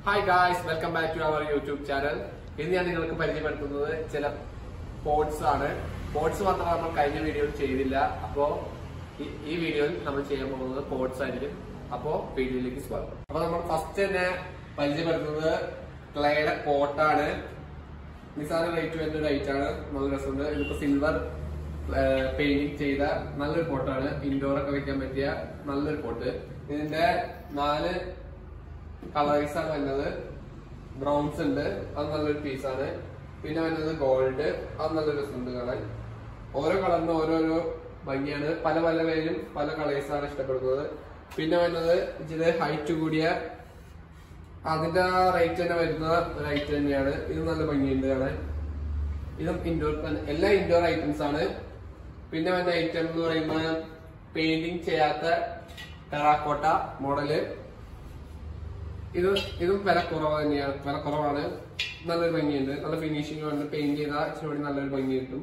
hi guys welcome back to our YouTube channel ഇന്ന് ഞാൻ നിങ്ങൾക്ക് പരിചയപ്പെടുത്തുന്നത് ചില പോട്സ് ആണ് പോട്സ് മാത്രം നമ്മൾ കഴിഞ്ഞ വീഡിയോയിൽ ചെയ്തില്ല അപ്പോ ഈ- ഈ വീഡിയോയിൽ നമ്മൾ ചെയ്യാൻ പോകുന്നത് പോട്സ് ആയിരിക്കും അപ്പോ വീഡിയോയിലേക്ക് സ്വാഗതം അപ്പൊ നമ്മൾ ഫസ്റ്റ് തന്നെ പരിചയപ്പെടുത്തുന്നത് ക്ലേയുടെ കോട്ടാണ് നിസാര റേറ്റ് വരുന്ന ഒരു ഐറ്റ് ആണ് നല്ല രസമുണ്ട് ഇതിപ്പോ സിൽവർ പെയിന്റിങ് ചെയ്ത നല്ലൊരു പോട്ടാണ് ഇൻഡോർ ഒക്കെ വെക്കാൻ പറ്റിയ നല്ലൊരു പോട്ട് ഇതിന്റെ നാല് കളേഴ്സ് ആണ് വരുന്നത് ബ്രൗൺസ് ഉണ്ട് അത് നല്ലൊരു പീസാണ് പിന്നെ വരുന്നത് ഗോൾഡ് അത് നല്ലൊരു രസമുണ്ട് കാണാൻ ഓരോ കളറിനും ഓരോരോ ഭംഗിയാണ് പല പല പേരും പല കളേഴ്സ് ആണ് ഇഷ്ടപ്പെടുന്നത് പിന്നെ വരുന്നത് ഇച്ചിരി ഹൈറ്റ് കൂടിയ അതിന്റെ റേറ്റ് തന്നെ വരുന്ന ഒരു ഐറ്റം തന്നെയാണ് ഇത് നല്ല ഭംഗിയുണ്ട് കാണാൻ ഇതും ഇൻഡോർ എല്ലാ ഇൻഡോർ ഐറ്റംസ് ആണ് പിന്നെ വരുന്ന ഐറ്റം എന്ന് പറയുമ്പോൾ പെയിന്റിങ് ചെയ്യാത്ത ടെറാക്കോട്ട മോഡല് ഇത് ഇതും വില കുറവ് തന്നെയാണ് വില കുറവാണ് നല്ലൊരു ഭംഗിയുണ്ട് നല്ല ഫിനിഷിംഗ് ഉണ്ട് പെയിന്റ് ചെയ്താൽ ഇച്ചിരി കൂടി നല്ലൊരു ഭംഗി കിട്ടും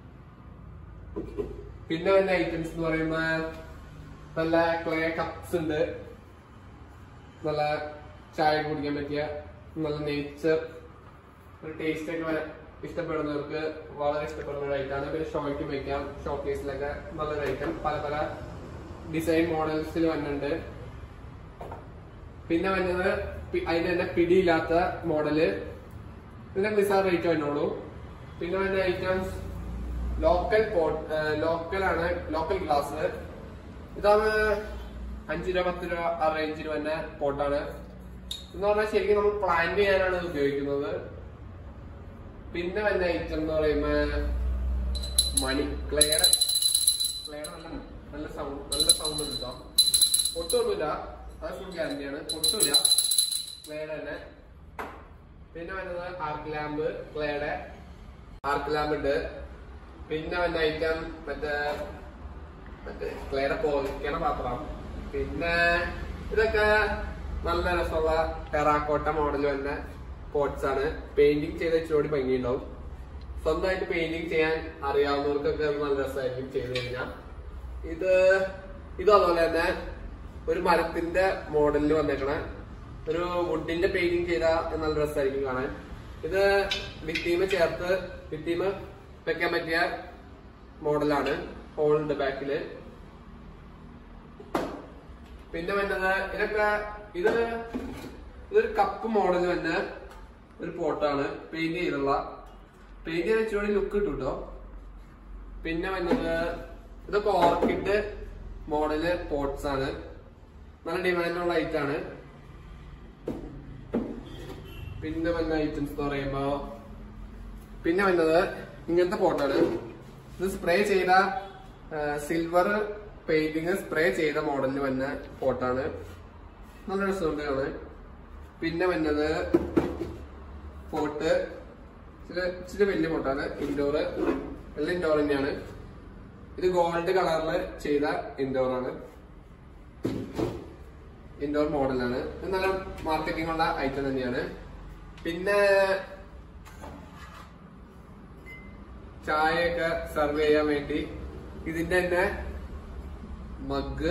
പിന്നെ വരുന്ന ഐറ്റംസ് എന്ന് പറയുമ്പോ നല്ല ക്ലേ കപ്സ് ഉണ്ട് നല്ല ചായ കുടിക്കാൻ പറ്റിയ നല്ല നേച്ചർ ഒരു ടേസ്റ്റ് ഒക്കെ വര- ഇഷ്ടപ്പെടുന്നവർക്ക് വളരെ ഇഷ്ടപ്പെടുന്ന ഒരു ഐറ്റാണ് പിന്നെ ഷോയ്ക്ക് വെക്കാം ഷോക്കേസിലൊക്കെ നല്ലൊരു ഐറ്റം പല പല ഡിസൈൻ മോഡൽസിൽ വന്നിട്ടുണ്ട് പിന്നെ വന്നത് പി- അതിന് തന്നെ പിടിയില്ലാത്ത മോഡല് ഇതിന്റെ നിസാർ റേറ്റ് വന്നോളൂ പിന്നെ വന്ന ഐറ്റംസ് ലോക്കൽ പോട്ട് ലോക്കൽ ആണ് ലോക്കൽ ഗ്ലാസ് ഇതാണ് അഞ്ചു രൂപ പത്ത് രൂപ ആ റേഞ്ചിൽ വന്ന പോട്ടാണ് എന്ന് പറഞ്ഞാൽ ശരിക്കും നമ്മൾ പ്ലാന്റ് ചെയ്യാനാണ് ഇത് ഉപയോഗിക്കുന്നത് പിന്നെ വന്ന ഐറ്റം എന്ന് പറയുമ്പോ മണി ക്ലെയർ ക്ലെയർ നല്ല നല്ല സൗണ്ട് നല്ല സൗണ്ട് കിട്ടാം പൊട്ടൊന്നുമില്ല അത് ഫുൾ ഗ്യാരണ്ടിയാണ് പൊട്ടില്ല ക്ലെയർ തന്നെ പിന്നെ വരുന്നത് ആർക്ക് ലാമ്പ് ക്ലെയറുടെ ആർക്ക് ലാമ്പ് ഉണ്ട് പിന്നെ വന്ന ഐറ്റം മറ്റേ മറ്റേ ക്ലെയറെ പോലിക്കണ പാത്രം പിന്നെ ഇതൊക്കെ നല്ല രസമുള്ള ടെറാക്കോട്ട മോഡൽ വന്ന പോട്ട്സ് ആണ് പെയിന്റിങ് ചെയ്ത ഇച്ചിരി ഭംഗിയുണ്ടാവും സ്വന്തമായിട്ട് പെയിന്റിങ് ചെയ്യാൻ അറിയാവുന്നവർക്കൊക്കെ അത് നല്ല രസമായിരിക്കും ചെയ്ത് കഴിഞ്ഞാൽ ഇത് ഇത് അതുപോലെ തന്നെ ഒരു മരത്തിന്റെ മോഡലിൽ വന്നേക്കണ ഒരു വുഡിന്റെ പെയിന്റിങ് ചെയ്ത നല്ല രസമായിരിക്കും കാണാൻ ഇത് ഭിത്തിമ ചേർത്ത് ഭിത്തിമ വെക്കാൻ പറ്റിയ മോഡലാണ് ഹോളുണ്ട് ബാക്കില് പിന്നെ വരുന്നത് ഇതൊക്കെ ഇത് ഇതൊരു കപ്പ് മോഡൽ തന്നെ ഒരു പോട്ടാണ് പെയിന്റ് ചെയ്തുള്ള പെയിന്റ് ചെയ്ത് ഇച്ചിരി ലുക്ക് കിട്ടും കേട്ടോ പിന്നെ വരുന്നത് ഇതൊക്കെ ഓർക്കിഡ് മോഡല് പോട്ട്സ് ആണ് നല്ല ഡിമാൻഡുള്ള ഐറ്റം ആണ് പിന്നെ വന്ന ഐറ്റംസ് എന്ന് പറയുമ്പോ പിന്നെ വന്നത് ഇങ്ങനത്തെ പോട്ടാണ് ഇത് സ്പ്രേ ചെയ്ത സിൽവർ പെയിന്റിങ് സ്പ്രേ ചെയ്ത മോഡലിൽ വന്ന പോട്ടാണ് നല്ല രസമുണ്ട് കാണാൻ പിന്നെ വന്നത് പോട്ട് ഇച്ചിരി ഇച്ചിരി വലിയ പോട്ടാണ് ഇൻഡോർ എല്ലാം ഇൻഡോർ തന്നെയാണ് ഇത് ഗോൾഡ് കളറിൽ ചെയ്ത ഇൻഡോർ ആണ് ഇൻഡോർ മോഡലാണ് ഇത് നല്ല മാർക്കറ്റിംഗ് ഉള്ള ഐറ്റം തന്നെയാണ് പിന്നെ ചായയൊക്കെ സെർവ് ചെയ്യാൻ വേണ്ടി ഇതിന്റെ തന്നെ മഗ്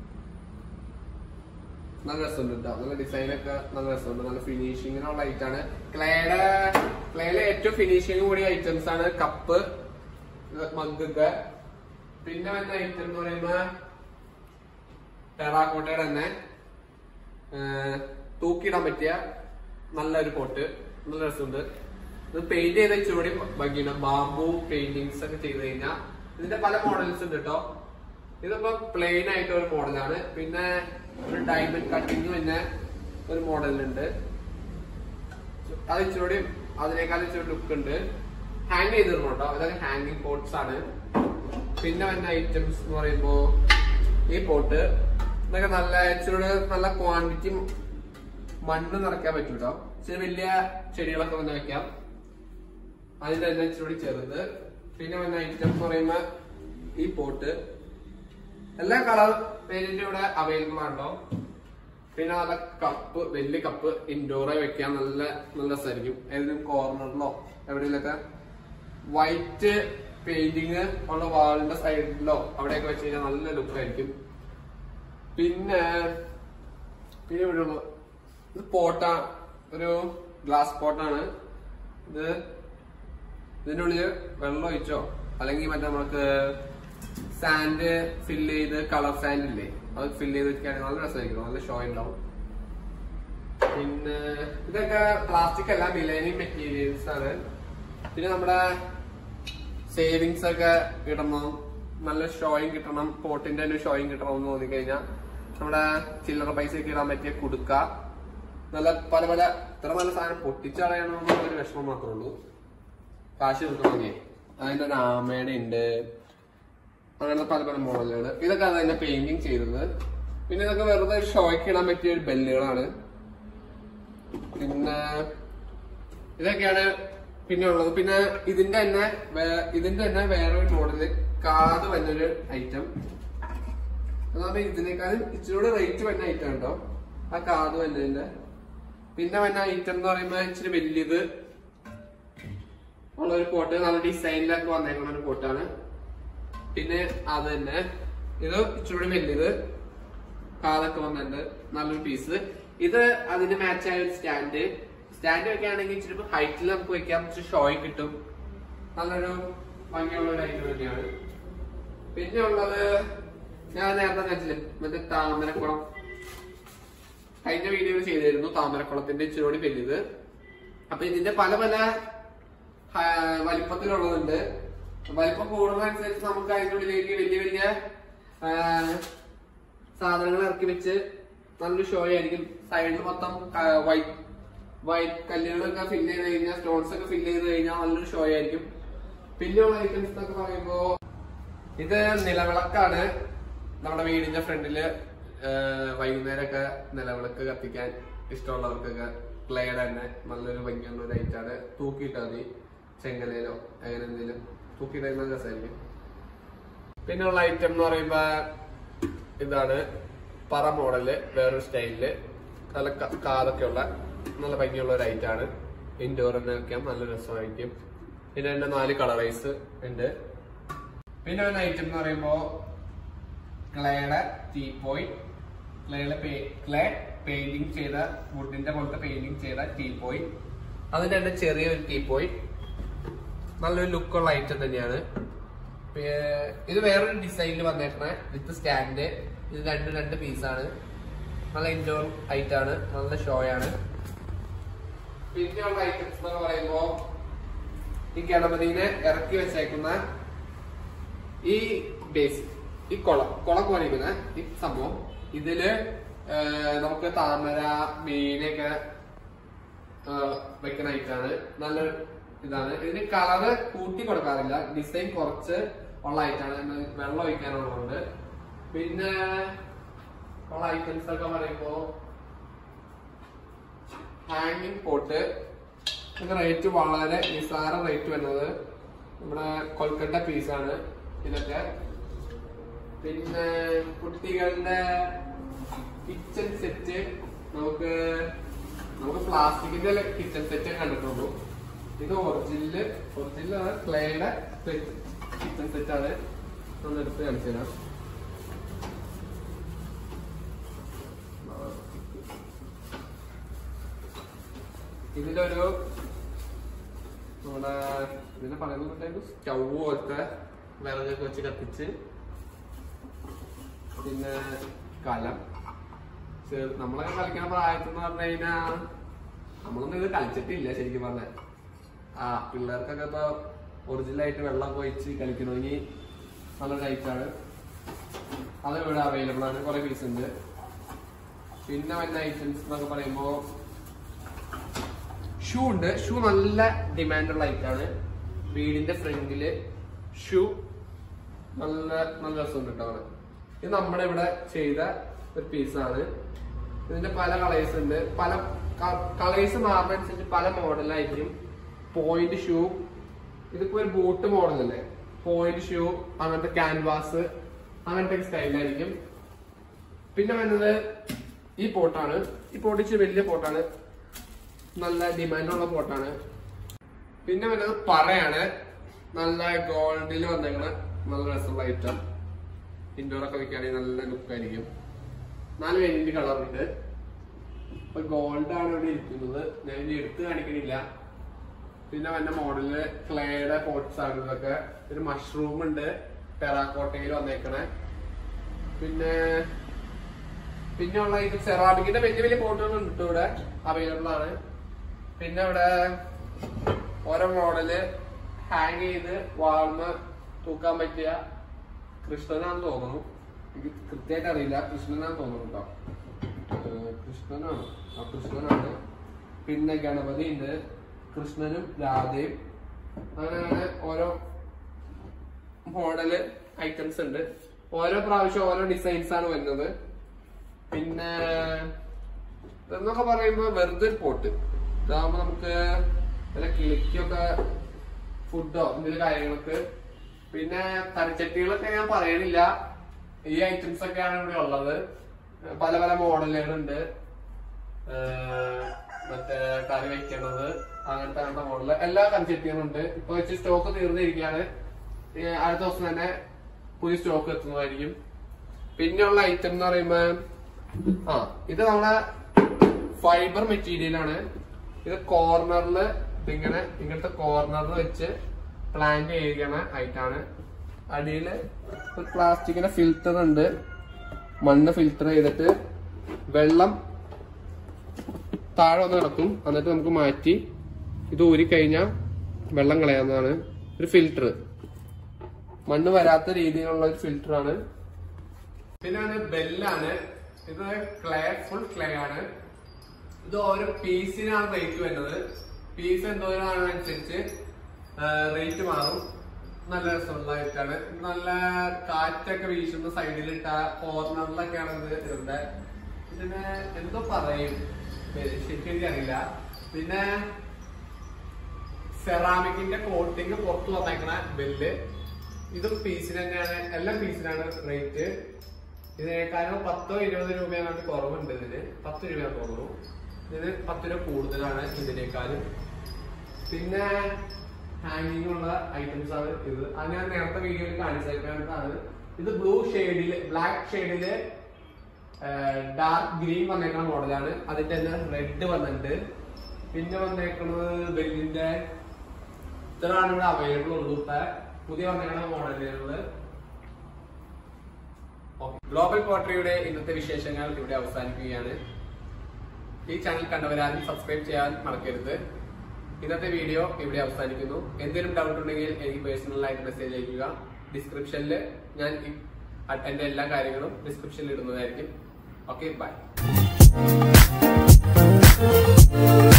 നല്ല രസമുണ്ട് കേട്ടോ നല്ല ഡിസൈനൊക്കെ നല്ല രസമുണ്ട് നല്ല ഫിനിഷിങ്ങിനുള്ള ഐറ്റം ആണ് ക്ലേയുടെ ക്ലേയിലെ ഏറ്റവും ഫിനിഷിങ് കൂടിയ ഐറ്റംസ് ആണ് കപ്പ് മഗ് ഒക്കെ പിന്നെ വന്ന ഐറ്റം എന്ന് പറയുമ്പോ ടെറാക്കോട്ടയുടെ തന്നെ ഏഹ്, തൂക്കിയിടാൻ പറ്റിയ നല്ലൊരു പോട്ട് നല്ല രസമുണ്ട് ഇത് പെയിന്റ് ചെയ്ത ഇച്ചിരി ഭംഗിയാണ് ബാമ്പു പെയിന്റിങ്സ് ഒക്കെ ചെയ്ത് കഴിഞ്ഞാൽ ഇതിന്റെ പല മോഡൽസ് ഉണ്ട് കേട്ടോ ഇതിപ്പോ പ്ലെയിൻ ആയിട്ട് ഒരു മോഡലാണ് പിന്നെ ഒരു ഡയമണ്ട് കട്ടിങ് പിന്നെ ഒരു മോഡലുണ്ട് അത് ഇച്ചിരി അതിനേക്കാൾ ഇച്ചിരി ലുക്ക് ഉണ്ട് ഹാങ് ചെയ്തിരുന്നു കേട്ടോ ഇതൊക്കെ ഹാങ്ങിങ് പോട്ട്സ് ആണ് പിന്നെ വന്ന ഐറ്റംസ് എന്ന് പറയുമ്പോ ഈ പോട്ട് ഇതൊക്കെ നല്ല ഇച്ചിരി നല്ല ക്വാണ്ടിറ്റി മണ്ണ് നിറയ്ക്കാൻ പറ്റും കേട്ടോ ഇച്ചിരി വലിയ ചെടികളൊക്കെ വന്ന് വെക്കാം അതിന്റെ തന്നെ ഇച്ചിരി ചെറുത് പിന്നെ വന്ന ഐറ്റം എന്ന് പറയുമ്പോ ഈ പോട്ട് എല്ലാ കളർ വേരിയന്റും ഇവിടെ അവൈലബിൾ ആണോ പിന്നെ നല്ല കപ്പ് വലിയ കപ്പ് ഇൻഡോറെ വെക്കാൻ നല്ല നല്ല രസമായിരിക്കും ഏതെങ്കിലും കോർണറിലോ എവിടെയെങ്കിലൊക്കെ വൈറ്റ് പെയിന്റിങ് ഉള്ള വാളിന്റെ സൈഡിലോ അവിടെയൊക്കെ വെച്ച് കഴിഞ്ഞാൽ നല്ല ലുക്ക് ആയിരിക്കും പിന്നെ പിന്നെ ഇവിടെ ഉള്ള ഇത് പോട്ട ഒരു ഗ്ലാസ് പോട്ടാണ് ഇത് ഇതിന്റെ ഉള്ളില് വെള്ളം ഒഴിച്ചോ അല്ലെങ്കിൽ മറ്റേ നമുക്ക് സാൻഡ് ഫില്ല് ചെയ്ത് കളർ സാൻഡ് ഇല്ലേ അത് ഫില്ല് ചെയ്ത് വെക്കുകയാണെങ്കിൽ നല്ല രസമായിരിക്കും നല്ല ഷോ ഉണ്ടാവും പിന്നെ ഇതൊക്കെ പ്ലാസ്റ്റിക് അല്ല മിലേനിയം മെറ്റീരിയൽസ് ആണ് പിന്നെ നമ്മുടെ സേവിങ്സ് ഒക്കെ ഇടണം നല്ല ഷോയും കിട്ടണം പോട്ടിന്റെ തന്നെ ഷോയും കിട്ടണം എന്ന് തോന്നിക്കഴിഞ്ഞാൽ നമ്മുടെ ചില്ലറ പൈസ ഒക്കെ ഇടാൻ പറ്റിയ കുടുക്ക നല്ല പല പല ഇത്ര നല്ല സാധനം പൊട്ടിച്ചളയണമെന്നുള്ള ഒരു വിഷമം മാത്രമേ ഉള്ളൂ കാശ് കൊടുക്കണമെങ്കിൽ അതിന്റെ ഒരു ആമയുടെ ഉണ്ട് അങ്ങനത്തെ പല പല മോഡലുകൾ ഇതൊക്കെ അത് തന്നെ പെയിന്റിങ് ചെയ്തത് പിന്നെ ഇതൊക്കെ വെറുതെ ഷോയ്ക്ക് ഇടാൻ പറ്റിയ ഒരു ബെല്ലുകളാണ് പിന്നെ ഇതൊക്കെയാണ് പിന്നെ ഉള്ളത് പിന്നെ ഇതിന്റെ തന്നെ വേ- ഇതിന്റെ തന്നെ വേറൊരു മോഡല് കാത് വന്നൊരു ഐറ്റം അതായത് ഇതിനേക്കാളും ഇച്ചിരി കൂടെ റേറ്റ് വന്ന ഐറ്റം ഉണ്ടോ ആ കാത് വന്നതിന്റെ പിന്നെ വന്ന ഐറ്റം എന്ന് പറയുമ്പോ ഇച്ചിരി വലിയത് ഉള്ള ഒരു പോട്ട് നല്ല ഡിസൈനിലൊക്കെ വന്നേക്കുന്ന ഒരു പോട്ടാണ് പിന്നെ അത് തന്നെ ഇത് ഇച്ചിരി കൂടി വലിയത് കാതൊക്കെ വന്നിട്ടുണ്ട് നല്ലൊരു പീസ് ഇത് അതിന് മാച്ച് ആയ ഒരു സ്റ്റാൻഡ് സ്റ്റാൻഡ് വെക്കുകയാണെങ്കിൽ ഇച്ചിരി ഹൈറ്റിൽ നമുക്ക് വെക്കാം ഇച്ചിരി ഷോയും കിട്ടും നല്ലൊരു ഭംഗിയുള്ള ഒരു ഐറ്റം തന്നെയാണ് പിന്നെ ഉള്ളത് ഞാൻ നേരത്തെ കാണിച്ചില്ലേ മറ്റേ താമരക്കുളം കഴിഞ്ഞ വീഡിയോയിൽ ചെയ്തിരുന്നു താമരക്കുളത്തിന്റെ ഇച്ചിരി കൂടി വലുത് അപ്പൊ ഇതിന്റെ പല പല ആ, വലിപ്പത്തിലുള്ളതുണ്ട് വലിപ്പം കൂടുന്നതനുസരിച്ച് നമുക്ക് അതിന്റെ ഉള്ളിലേക്ക് വലിയ വലിയ ആ, സാധനങ്ങൾ ഇറക്കി വെച്ച് നല്ലൊരു ഷോ ആയിരിക്കും സൈഡിൽ മൊത്തം വൈറ്റ് വൈറ്റ് കല്ലുകളൊക്കെ ഫില്ല് ചെയ്ത് കഴിഞ്ഞാൽ സ്റ്റോൺസ് ഒക്കെ ഫില്ല് ചെയ്ത് കഴിഞ്ഞാൽ നല്ലൊരു ഷോ ആയിരിക്കും പിന്നെയുള്ള ഐറ്റംസ് എന്നൊക്കെ പറയുമ്പോ ഇത് നിലവിളക്കാണ് നമ്മുടെ വീടിന്റെ ഫ്രണ്ടില് വൈകുന്നേരമൊക്കെ നിലവിളക്ക് കത്തിക്കാൻ ഇഷ്ടമുള്ളവർക്കൊക്കെ ക്ലേയുടെ തന്നെ നല്ലൊരു ഭംഗിയുള്ള ഒരു ഐറ്റാണ് തൂക്കിയിട്ടാൽ മതി ചെങ്ങലയിലോ അങ്ങനെ എന്തെങ്കിലും തൂക്കിയിട്ടാൽ നല്ല രസമായിരിക്കും പിന്നെയുള്ള ഐറ്റം എന്ന് പറയുമ്പോ ഇതാണ് പറ മോഡല് വേറൊരു സ്റ്റൈലില് നല്ല ക- കാതൊക്കെ ഉള്ള നല്ല ഭംഗിയുള്ള ഒരു ഐറ്റാണ് ഇൻഡോർ തന്നെ വെക്കാം നല്ല രസമായിരിക്കും പിന്നെ അതിന്റെ നാല് കളറൈസ് ഉണ്ട് പിന്നെ ഒരു ഐറ്റം എന്ന് പറയുമ്പോ ക്ലേയുടെ ടീ പോയി ക്ലേയുടെ ക്ലേ പെയിന്റിങ് ചെയ്ത വുഡിന്റെ പോലത്തെ പെയിന്റിങ് ചെയ്ത ടീ പോയി അതിന്റെ തന്നെ ചെറിയൊരു ടീ പോയി നല്ലൊരു ലുക്കുള്ള ഐറ്റം തന്നെയാണ് പി- ഇത് വേറൊരു ഡിസൈനിൽ വന്നേക്കണ വിത്ത് സ്റ്റാൻഡ് ഇത് രണ്ട് രണ്ട് പീസാണ് നല്ല ഇൻഡോർ ഐറ്റാണ് നല്ല ഷോ ആണ് പിന്നെയുള്ള ഐറ്റംസ് എന്നൊക്കെ പറയുമ്പോ ഈ ഗണപതിനെ ഇറക്കി വെച്ചേക്കുന്ന ഈ ബേസ് ഈ കുളം കുളം പോലെ ഇരിക്കുന്ന ഈ സംഭവം ഇതില് ആ, നമുക്ക് താമര മീനൊക്കെ ആ, വെക്കുന്ന ഐറ്റാണ് നല്ല ഇതാണ് ഇതിന് കളറ് കൂട്ടി കൊടുക്കാറില്ല ഡിസൈൻ കുറച്ച് ഉള്ള ഐറ്റാണ് എന്ന് വെള്ളം ഒഴിക്കാനുള്ളതുകൊണ്ട് പിന്നെ ഉള്ള ഐറ്റംസ് ഒക്കെ പറയുമ്പോ ഹാങ്ങിങ് പോട്ട് ഇതിന്റെ റേറ്റ് വളരെ നിസ്സാര റേറ്റ് വരുന്നത് നമ്മുടെ കൊൽക്കട്ട പീസാണ് ഇതൊക്കെ പിന്നെ കുട്ടികളുടെ കിച്ചൺ സെറ്റ് നമുക്ക് നമുക്ക് പ്ലാസ്റ്റിക്കിന്റെ കിച്ചൺ സെറ്റ് കണ്ടിട്ടുള്ളൂ ഇത് ഒറിജിനല് ഒറിജിനലാണ് ക്ലേയുടെ കിച്ചൺ സെറ്റ് ആണ് ഒന്ന് എടുത്ത് കാണിച്ചു തരാം ഇതിലൊരു നമ്മുടെ ഇതിനെ പറയുന്നുണ്ടായിരുന്നു സ്റ്റൗ പോലത്തെ വിറകൊക്കെ വെച്ച് കത്തിച്ച് പിന്നെ കലം ചെറു- നമ്മളൊക്കെ കളിക്കുന്ന പ്രായത്തിൽ എന്ന് പറഞ്ഞു കഴിഞ്ഞാ നമ്മളൊന്നും ഇത് കളിച്ചിട്ടില്ല ശരിക്കും പറഞ്ഞ ആ പിള്ളേർക്കൊക്കെ ഇപ്പൊ ഒറിജിനൽ ആയിട്ട് വെള്ളം ഒഴിച്ച് കളിക്കണമെങ്കിൽ നല്ലൊരു ഐറ്റാണ് അത് ഇവിടെ അവൈലബിൾ ആണ് കുറെ പീസ് ഉണ്ട് പിന്നെ വന്ന ഐറ്റംസ് എന്നൊക്കെ പറയുമ്പോ ഷൂ ഉണ്ട് ഷൂ നല്ല ഡിമാൻഡുള്ള ഐറ്റാണ് വീടിന്റെ ഫ്രണ്ടില് ഷൂ നല്ല നല്ല രസമുണ്ട് കേട്ടോ അവിടെ ഇത് നമ്മുടെ ഇവിടെ ചെയ്ത ഒരു പീസാണ് ഇതിന്റെ പല കളേഴ്സ് ഉണ്ട് പല കളേഴ്സ് മാറുന്നതനുസരിച്ച് പല മോഡലായിരിക്കും പോയിന്റ് ഷൂ ഇതിപ്പോ ഒരു ബൂട്ട് മോഡൽ അല്ലേ പോയിന്റ് ഷൂ അങ്ങനത്തെ ക്യാൻവാസ് അങ്ങനത്തെ സ്റ്റൈലായിരിക്കും പിന്നെ വരുന്നത് ഈ പോട്ടാണ് ഈ പോട്ട് ഇച്ചിരി വലിയ പോട്ടാണ് നല്ല ഡിമാൻഡുള്ള പോട്ടാണ് പിന്നെ വരുന്നത് പറയാണ് നല്ല ഗോൾഡിൽ വന്നേക്കണ നല്ല രസമുള്ള ഐറ്റം ഇൻഡോർ ഒക്കെ വെക്കുകയാണെങ്കിൽ നല്ല ലുക്കായിരിക്കും നാല് വേരിയന്റ് കളർ ഉണ്ട് ഇപ്പൊ ഗോൾഡ് ആണ് ഇവിടെ ഇരിക്കുന്നത് ഞാൻ ഇനി എടുത്ത് കാണിക്കണില്ല പിന്നെ വന്ന മോഡലില് ക്ലേയുടെ പോട്ട്സ് ആണ് ഇതൊക്കെ ഒരു മഷ്റൂം ഉണ്ട് ടെറാക്കോട്ടയിൽ വന്നേക്കണേ പിന്നെ പിന്നെ ഉള്ള ഇത് സെറാമിക്കിന്റെ വലിയ വലിയ പോട്ടുകൾ ഉണ്ട് ഇവിടെ അവൈലബിൾ ആണ് പിന്നെ ഇവിടെ ഓരോ മോഡല് ഹാങ് ചെയ്ത് വാൾന്ന് തൂക്കാൻ പറ്റിയ കൃഷ്ണനാന്ന് തോന്നുന്നു എനിക്ക് കൃത്യമായിട്ട് അറിയില്ല കൃഷ്ണനാന്ന് തോന്നുന്നു കേട്ടോ ഏഹ് കൃഷ്ണനാണ് ആ കൃഷ്ണനാണ് പിന്നെ ഗണപതി ഉണ്ട് കൃഷ്ണനും രാധയും അങ്ങനെ അങ്ങനെ ഓരോ മോഡല് ഐറ്റംസ് ഉണ്ട് ഓരോ പ്രാവശ്യം ഓരോ ഡിസൈൻസ് ആണ് വരുന്നത് പിന്നെ എന്നൊക്കെ പറയുമ്പോ വെറുതെ ഒരു പോട്ട് ഇതാകുമ്പോ നമുക്ക് വല്ല കിളിക്കൊക്കെ ഫുഡോ എന്തെങ്കിലും കാര്യങ്ങൾക്ക് പിന്നെ കറിച്ചട്ടികളൊക്കെ ഞാൻ പറയണില്ല ഈ ഐറ്റംസ് ഒക്കെയാണ് ഇവിടെ ഉള്ളത് പല പല മോഡലുകളുണ്ട് ഏഹ് മറ്റേ കറി വെക്കണത് അങ്ങനത്തെ അങ്ങനത്തെ മോഡല് എല്ലാ കറിച്ചട്ടികളും ഉണ്ട് ഇപ്പൊ വെച്ച് സ്റ്റോക്ക് തീർന്നിരിക്കുകയാണ് ഈ അടുത്ത ദിവസം തന്നെ പുതിയ സ്റ്റോക്ക് എത്തുന്നതായിരിക്കും പിന്നെയുള്ള ഐറ്റം എന്ന് പറയുമ്പോ ആ ഇത് നമ്മളെ ഫൈബർ മെറ്റീരിയൽ ആണ് ഇത് കോർണറിൽ ഇതിങ്ങനെ ഇങ്ങനത്തെ കോർണറിൽ വെച്ച് പ്ലാന്റ് ചെയ്യിക്കണ ഐറ്റാണ് അടിയില് ഒരു പ്ലാസ്റ്റിക്കിന്റെ ഫിൽറ്റർ ഉണ്ട് മണ്ണ് ഫിൽറ്റർ ചെയ്തിട്ട് വെള്ളം താഴെ വന്ന് കിടക്കും എന്നിട്ട് നമുക്ക് മാറ്റി ഇത് ഊരി കഴിഞ്ഞാൽ വെള്ളം കളയാവുന്നതാണ് ഒരു ഫിൽറ്റർ മണ്ണ് വരാത്ത രീതിയിലുള്ള ഒരു ഫിൽറ്റർ ആണ് പിന്നെ ബെല്ലാണ് ഇത് ക്ലേ ഫുൾ ക്ലേ ആണ് ഇത് ഓരോ പീസിനാണ് റേറ്റ് വരുന്നത് പീസ് എന്തോരാണ് അനുസരിച്ച് റേറ്റ് മാറും നല്ല രസമുള്ള ഐറ്റാണ് നല്ല കാറ്റൊക്കെ വീശുന്ന സൈഡിലിട്ട കോർണറിലൊക്കെയാണ് ഇത് ഇടുന്നത് ഇതിന് എന്തോ പറയും പേര് ശരിക്കും എനിക്കറിയില്ല പിന്നെ സെറാമിക്കിന്റെ കോട്ടിങ് പുറത്ത് വന്നേക്കണ ബെല്ല് ഇതും പീസിന് തന്നെയാണ് എല്ലാ പീസിനാണ് റേറ്റ് ഇതിനേക്കാളും പത്തോ ഇരുപത് രൂപയാണ് കുറവുണ്ട് ഇതിന് പത്ത് രൂപ തോന്നുന്നു ഇതിന് പത്ത് രൂപ കൂടുതലാണ് ഇതിനേക്കാളും പിന്നെ ഹാങ്ങിങ് ഉള്ള ഐറ്റംസ് ആണ് ഇത് അത് ഞാൻ നേരത്തെ വീഡിയോയിൽ കാണിച്ചേക്കാനാണ് ഇത് ബ്ലൂ ഷെയ്ഡില് ബ്ലാക്ക് ഷെയ്ഡില് ഡാർക്ക് ഗ്രീൻ വന്നേക്കുന്ന മോഡലാണ് അതിന്റെ റെഡ് വന്നിട്ടുണ്ട് പിന്നെ വന്നേക്കുന്നത് ബെല്ലിന്റെ ഇത്രയാണ് ഇവിടെ അവൈലബിൾ ഉള്ളൂ ഇപ്പൊ പുതിയ വന്നേക്കുന്ന മോഡലുകള് ഗ്ലോബൽ പോട്രിയുടെ ഇന്നത്തെ വിശേഷങ്ങൾ ഇവിടെ അവസാനിക്കുകയാണ് ഈ ചാനൽ കണ്ടവരാരും സബ്സ്ക്രൈബ് ചെയ്യാൻ മറക്കരുത് ഇന്നത്തെ വീഡിയോ ഇവിടെ അവസാനിക്കുന്നു എന്തെങ്കിലും ഡൗട്ട് ഉണ്ടെങ്കിൽ എനിക്ക് പേഴ്സണൽ ആയിട്ട് മെസ്സേജ് അയക്കുക ഡിസ്ക്രിപ്ഷനിൽ ഞാൻ ഈ- എന്റെ എല്ലാ കാര്യങ്ങളും ഡിസ്ക്രിപ്ഷനിൽ ഇടുന്നതായിരിക്കും ഓക്കെ ബൈ